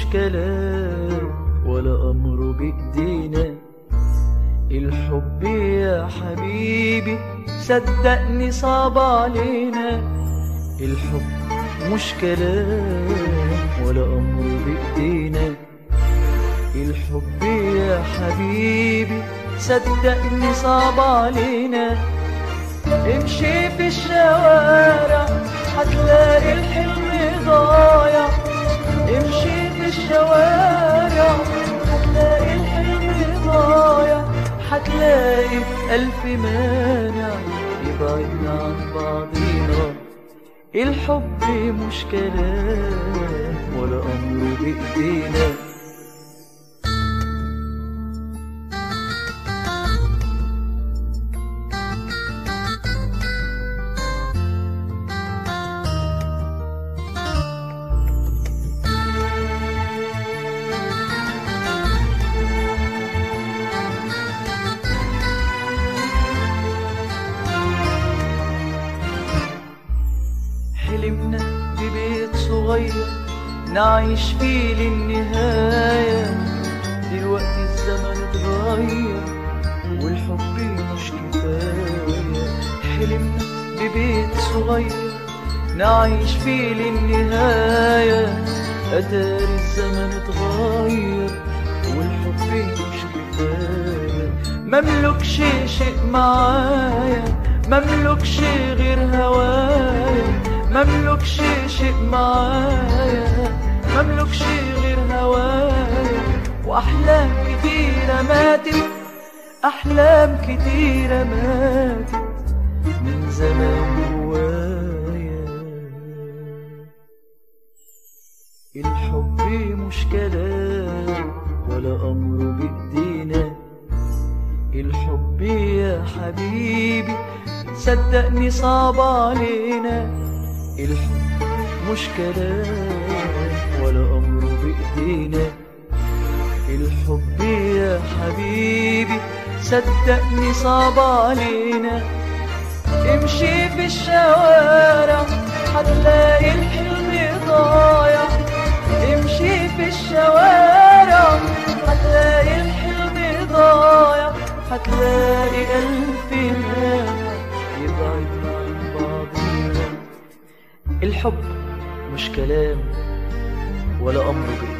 كلام ولا أمر بإيدينا الحب يا حبيبي صدقني صعب علينا الحب مش كلام ولا أمر بإيدينا الحب يا حبيبي صدقني صعب علينا امشي في الشوارع هتلاقي الحلم ضايع امشي في الشوارع هتلاقي الحلم ضايع هتلاقي ألف مانع يبعدنا عن بعضينا الحب مش كلام ولا أمر بإيدينا حلمنا ببيت صغير نعيش فيه للنهاية دلوقتي الزمن اتغير والحب مش كفاية حلمنا ببيت صغير نعيش فيه للنهاية أدار الزمن اتغير والحب مش كفاية مملكش شيء معايا مملكش غير هوايا مملكش شيء معايا مملكش غير هوايا واحلام كتيرة ماتت احلام كتيرة ماتت من زمان جوايا الحب مش كلام ولا امر بايدينا الحب يا حبيبي صدقني صعب علينا الحب مش كلام ولا أمر بإيدينا الحب يا حبيبي صدقني صعب علينا امشي في الشوارع هتلاقي الحلم ضايع امشي في الشوارع هتلاقي الحلم ضايع هتلاقي ألف مانع يبعدنا عن بعضنا الحب مش كلام ولا أمر بإيدينا